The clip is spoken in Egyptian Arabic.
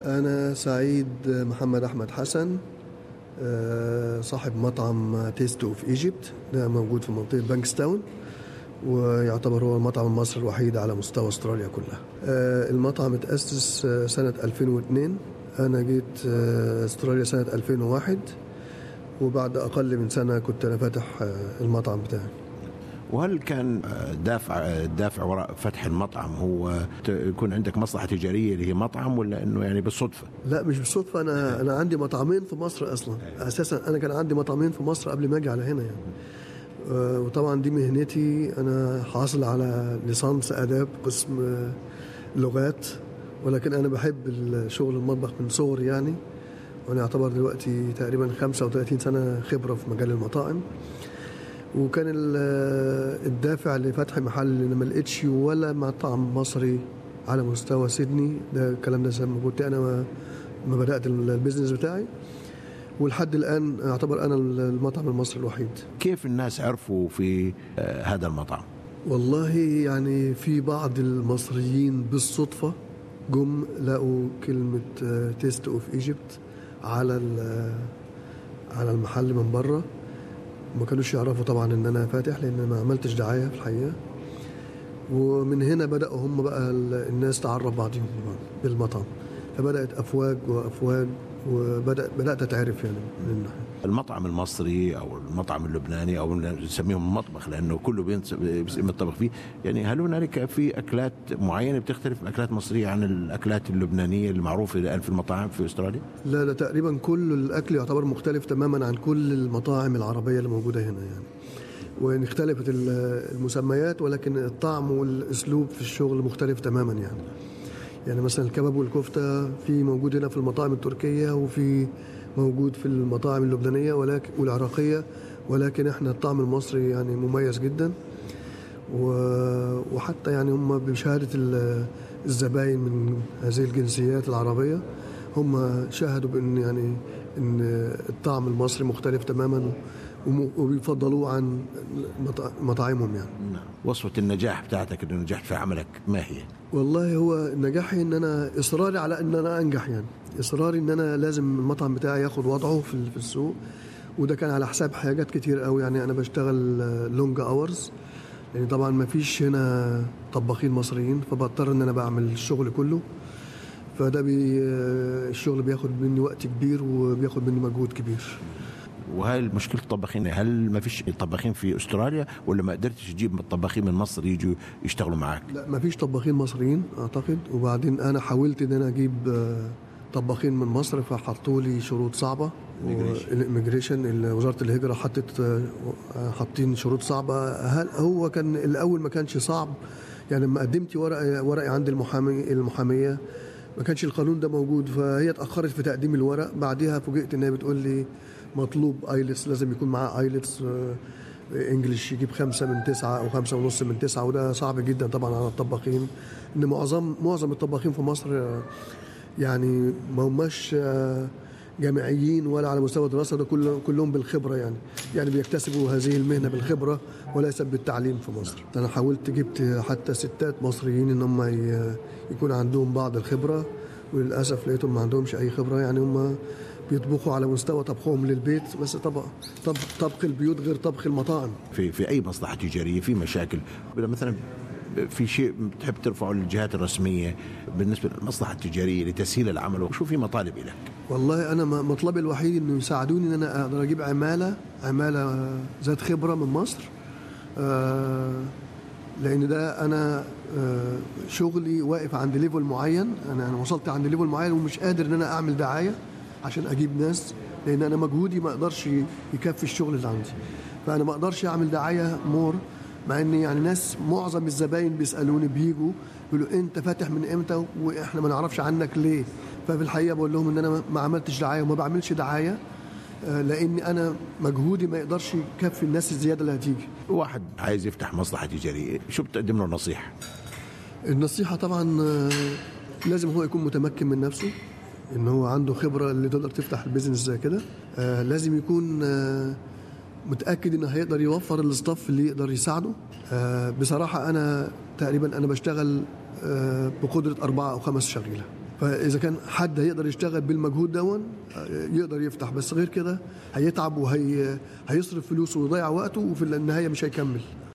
أنا سعيد محمد أحمد حسن آه، صاحب مطعم تيست اوف ايجيبت ده موجود في منطقة بانكستاون ويعتبر هو المطعم المصري الوحيد على مستوى استراليا كلها آه، المطعم اتأسس آه، سنة 2002 أنا جيت آه، استراليا سنة 2001 وبعد أقل من سنة كنت أنا فاتح آه، المطعم بتاعي وهل كان دافع الدافع وراء فتح المطعم هو ت- يكون عندك مصلحه تجاريه اللي هي مطعم ولا انه يعني بالصدفه؟ لا مش بالصدفة أنا أنا عندي مطعمين في مصر أصلا أساسا أنا كان عندي مطعمين في مصر قبل ما أجي على هنا يعني آه، وطبعا دي مهنتي أنا حاصل على ليسانس آداب قسم آه، لغات ولكن أنا بحب الشغل المطبخ من صغري يعني وأنا أعتبر دلوقتي تقريبا 35 سنة خبرة في مجال المطاعم وكان ال- الدافع لفتح محل ان ما لقيتش ولا مطعم مصري على مستوى سيدني ده الكلام ده زي ما كنت انا ما, ما بدات البيزنس بتاعي ولحد الان اعتبر انا المطعم المصري الوحيد كيف الناس عرفوا في آه، هذا المطعم؟ والله يعني في بعض المصريين بالصدفه جم لقوا كلمه تيست اوف ايجيبت على ال- على المحل من بره ما كانوش يعرفوا طبعا ان انا فاتح لان ما عملتش دعايه في الحقيقه ومن هنا بداوا هم بقى ال- الناس تعرف بعضهم بالمطعم فبدات افواج وافواج وبدات بدات اتعرف يعني من الناحيه المطعم المصري او المطعم اللبناني او نسميهم مطبخ لانه كله بينس- بيسمى الطبخ فيه يعني هل هنالك في اكلات معينه بتختلف الاكلات المصريه عن الاكلات اللبنانيه المعروفه الان في المطاعم في استراليا؟ لا لا تقريبا كل الاكل يعتبر مختلف تماما عن كل المطاعم العربيه اللي موجوده هنا يعني وان اختلفت ال- المسميات ولكن الطعم والاسلوب في الشغل مختلف تماما يعني يعني مثلا الكباب والكفته في موجود هنا في المطاعم التركيه وفي موجود في المطاعم اللبنانيه ولكن والعراقيه ولكن احنا الطعم المصري يعني مميز جدا و- وحتى يعني هم بشهاده ال- الزباين من هذه الجنسيات العربيه هم شاهدوا بان يعني ان الطعم المصري مختلف تماما وم- وبيفضلوه عن مطا- مطاعمهم يعني نعم وصفه النجاح بتاعتك انه نجحت في عملك ما هي؟ والله هو نجاحي ان انا اصراري على ان انا انجح يعني اصراري ان انا لازم المطعم بتاعي ياخد وضعه في في السوق وده كان على حساب حاجات كتير قوي يعني انا بشتغل لونج اورز لان طبعا ما فيش هنا طباخين مصريين فبضطر ان انا بعمل الشغل كله فده بي الشغل بياخد مني وقت كبير وبياخد مني مجهود كبير وهل مشكله الطباخين هل ما فيش طباخين في استراليا ولا ما قدرتش تجيب الطباخين من مصر يجوا يشتغلوا معك؟ لا ما فيش طباخين مصريين اعتقد وبعدين انا حاولت ان انا اجيب آه، طباخين من مصر فحطوا لي شروط صعبه الاميجريشن وزاره الهجره حطت آه، حاطين شروط صعبه هل هو كان الاول ما كانش صعب يعني لما قدمت ورقي ورقي عند المحامي المحاميه ما كانش القانون ده موجود فهي اتاخرت في تقديم الورق بعدها فوجئت ان هي بتقول لي مطلوب ايلتس لازم يكون معاه ايلتس انجلش يجيب خمسة من تسعة أو خمسة ونص من تسعة وده صعب جدا طبعا على الطباخين إن معظم معظم الطباخين في مصر آه، يعني ما هماش آه، جامعيين ولا على مستوى دراسة ده كل كلهم بالخبرة يعني يعني بيكتسبوا هذه المهنة بالخبرة وليس بالتعليم في مصر أنا حاولت جبت حتى ستات مصريين إن هم ي- يكون عندهم بعض الخبرة وللأسف لقيتهم ما عندهمش أي خبرة يعني هم بيطبخوا على مستوى طبخهم للبيت بس طبق طب طبخ البيوت غير طبخ المطاعم في في اي مصلحه تجاريه في مشاكل مثلا في شيء بتحب ترفعه للجهات الرسميه بالنسبه للمصلحه التجاريه لتسهيل العمل وشو في مطالب لك؟ والله انا م- مطلبي الوحيد انه يساعدوني ان انا اقدر اجيب عماله عماله ذات خبره من مصر آه، لان ده انا آه، شغلي واقف عند ليفل معين انا انا وصلت عند ليفل معين ومش قادر ان انا اعمل دعايه عشان اجيب ناس لان انا مجهودي ما اقدرش يكفي الشغل اللي عندي فانا ما اقدرش اعمل دعايه مور مع ان يعني ناس معظم الزباين بيسالوني بيجوا يقولوا انت فاتح من امتى واحنا ما نعرفش عنك ليه ففي الحقيقه بقول لهم ان انا ما عملتش دعايه وما بعملش دعايه آه، لاني انا مجهودي ما يقدرش يكفي الناس الزياده اللي هتيجي واحد عايز يفتح مصلحه تجاريه شو بتقدم له نصيحه؟ النصيحة طبعا آه، لازم هو يكون متمكن من نفسه ان هو عنده خبرة اللي تقدر تفتح البيزنس زي كده آه، لازم يكون آه، متأكد انه هيقدر يوفر الاستاف اللي يقدر يساعده آه، بصراحة انا تقريبا انا بشتغل آه، بقدرة أربعة أو خمس شغيلة فاذا كان حد هيقدر يشتغل بالمجهود دون آه، يقدر يفتح بس غير كده هيتعب وهي هيصرف فلوسه ويضيع وقته وفي النهايه مش هيكمل